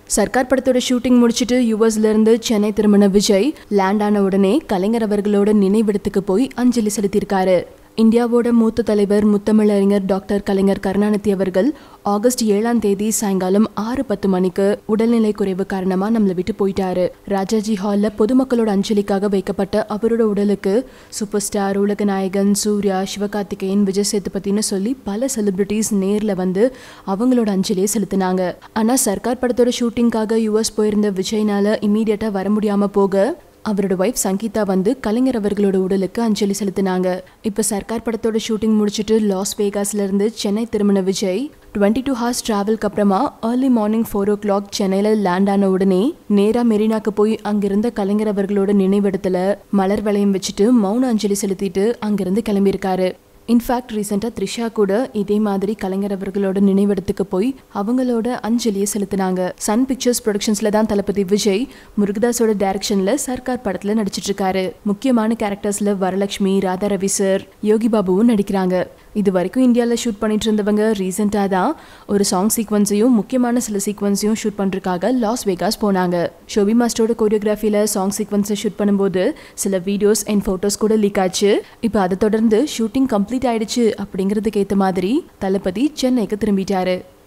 சர்க்கார் படத்தோட ஷூட்டிங் முடிச்சிட்டு யூஎஸ்ல இருந்து சென்னை திரும்பின விஜய் லேண்ட் ஆன உடனே கலைஞர் அவர்களோட நினைவிடத்துக்கு போய் அஞ்சலி செலுத்தியிருக்காரு இந்தியாவோட மூத்த தலைவர் முத்தமிழறிஞர் டாக்டர் கலைஞர் கருணாநிதி அவர்கள் ஆகஸ்ட் ஏழாம் தேதி சாயங்காலம் ஆறு பத்து மணிக்கு உடல்நிலை குறைவு காரணமா நம்மளை விட்டு போயிட்டாரு ராஜாஜி ஹால்ல பொதுமக்களோட அஞ்சலிக்காக வைக்கப்பட்ட அவரோட உடலுக்கு சூப்பர் ஸ்டார் உலக நாயகன் சூர்யா சிவகார்த்திகேயன் விஜய் சேதுபதினு சொல்லி பல செலிபிரிட்டிஸ் நேர்ல வந்து அவங்களோட அஞ்சலியை செலுத்தினாங்க ஆனா சர்க்கார் படத்தோட ஷூட்டிங்காக யூஎஸ் போயிருந்த விஜய்னால இமீடியட்டா வர முடியாம போக அவரோட ஒய்ஃப் சங்கீதா வந்து கலைஞர் அவர்களோட உடலுக்கு அஞ்சலி செலுத்தினாங்க இப்போ சர்க்கார் படத்தோட ஷூட்டிங் முடிச்சுட்டு லாஸ் வேகாஸ்ல இருந்து சென்னை திரும்பின விஜய் டுவெண்ட்டி டூ ஹார்ஸ் ட்ராவல்க்கு அப்புறமா early morning four o'clock சென்னையில் லேண்ட் ஆன உடனே நேராக மெரினாக்கு போய் அங்கிருந்த கலைஞர் அவர்களோட நினைவிடத்துல மலர் வளையம் வச்சுட்டு மௌன அஞ்சலி செலுத்திட்டு அங்கிருந்து கிளம்பியிருக்காரு இன்ஃபேக்ட் ரீசெண்டாக த்ரிஷா கூட இதே மாதிரி கலைஞர் அவர்களோட நினைவிடத்துக்கு போய் அவங்களோட அஞ்சலியை செலுத்தினாங்க சன் பிக்சர்ஸ் ப்ரொடக்ஷன்ஸ்ல தான் தளபதி விஜய் முருகதாஸோட டைரக்ஷன்ல சர்க்கார் படத்துல நடிச்சிட்டு இருக்காரு முக்கியமான கேரக்டர்ஸ்ல வரலட்சுமி ராதா ரவி சார் யோகி பாபுவும் நடிக்கிறாங்க இது வரைக்கும் இந்தியாவில் ஷூட் பண்ணிட்டு இருந்தவங்க ரீசெண்டாக தான் ஒரு சாங் சீக்வன்ஸையும் முக்கியமான சில சீக்வன்ஸையும் ஷூட் பண்ணுறதுக்காக லாஸ் வேகாஸ் போனாங்க ஷோபி மாஸ்டரோட கோரியோகிராஃபியில் சாங் சீக்வன்ஸை ஷூட் பண்ணும்போது சில வீடியோஸ் அண்ட் ஃபோட்டோஸ் கூட லீக் ஆச்சு இப்போ அதை தொடர்ந்து ஷூட்டிங் கம்ப்ளீட் ஆயிடுச்சு அப்படிங்கிறதுக்கு ஏற்ற மாதிரி தளபதி சென்னைக்கு திரும்பிட்டாரு